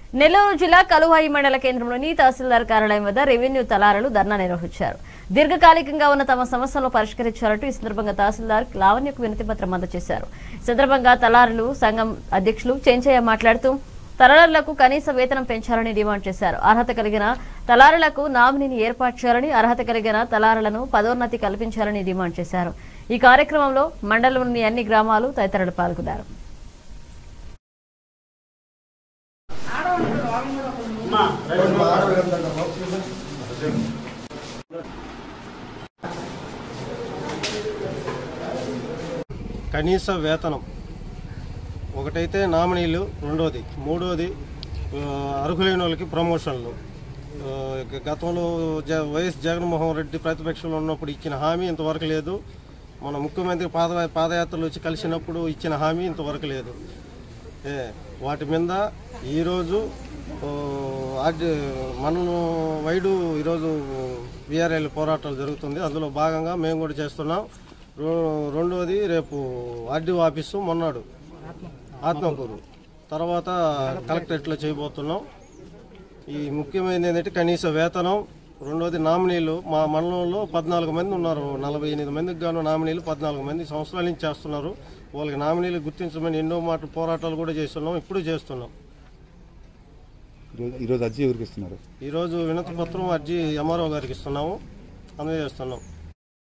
నెల్లూరు జిల్లా కలువాయి మండల కేంద్రంలోని తహసీల్దార్ కార్యాలయం వద్ద రెవెన్యూ తలారులు ధర్నా నిర్వహించారు దీర్ఘకాలికంగా ఉన్న తమ సమస్యలను పరిష్కరించాలంటూ ఈ సందర్భంగా తహసీల్దార్ లావణ్యకు వినతి పత్రం అందజేశారు ఈ సందర్భంగా తలారులు సంఘం అధ్యక్షులు చెంచయ్య మాట్లాడుతూ తలారులకు కనీస వేతనం పెంచాలని డిమాండ్ చేశారు అర్హత కలిగిన తలారులకు నామినీని ఏర్పాటు చేయాలని అర్హత కలిగిన తలారులను పదోన్నతి కల్పించాలని డిమాండ్ చేశారు ఈ కార్యక్రమంలో మండలంలోని అన్ని గ్రామాలు తదితరులు పాల్గొన్నారు కనీస వేతనం ఒకటైతే నామినీలు రెండోది మూడోది ఆ, అర్హులైన వాళ్ళకి ప్రమోషన్లు ఆ, గ- గతంలో జ వైఎస్ జగన్మోహన్ రెడ్డి ప్రతిపక్షంలో ఉన్నప్పుడు ఇచ్చిన హామీ ఇంతవరకు లేదు మన ముఖ్యమంత్రి పాద పాదయాత్రలు వచ్చి కలిసినప్పుడు ఇచ్చిన హామీ ఇంతవరకు లేదు ఏ, వాటి మీద ఈరోజు ఆ, ఆర్డి- మనం వైడు ఈరోజు విఆర్ఎల్ పోరాటాలు జరుగుతుంది అందులో భాగంగా మేము కూడా చేస్తున్నాం రో- రెండోది రేపు ఆర్డీఓ ఆఫీసు మొన్నాడు ఆత్మకూరు తర్వాత కలెక్టరేట్లో చేయబోతున్నాం ఈ ముఖ్యమైనది ఏంటంటే కనీస వేతనం రెండోది నామినీలు మా మండలంలో పద్నాలుగు మంది ఉన్నారు నలభై ఎనిమిది మందికి గాను నామినీలు పద్నాలుగు మంది సంవత్సరాల నుంచి చేస్తున్నారు వాళ్ళకి నామినీలు గుర్తించమని ఎన్నో మాటలు పోరాటాలు కూడా చేస్తున్నాం ఇప్పుడు చేస్తున్నాం ఈరోజు ఈరోజు అర్జీ ఎవరికి ఇస్తున్నారు ఈరోజు వినతి పత్రం అర్జీ ఎంఆర్ఓ గారికి ఇస్తున్నాము అందజేస్తున్నాం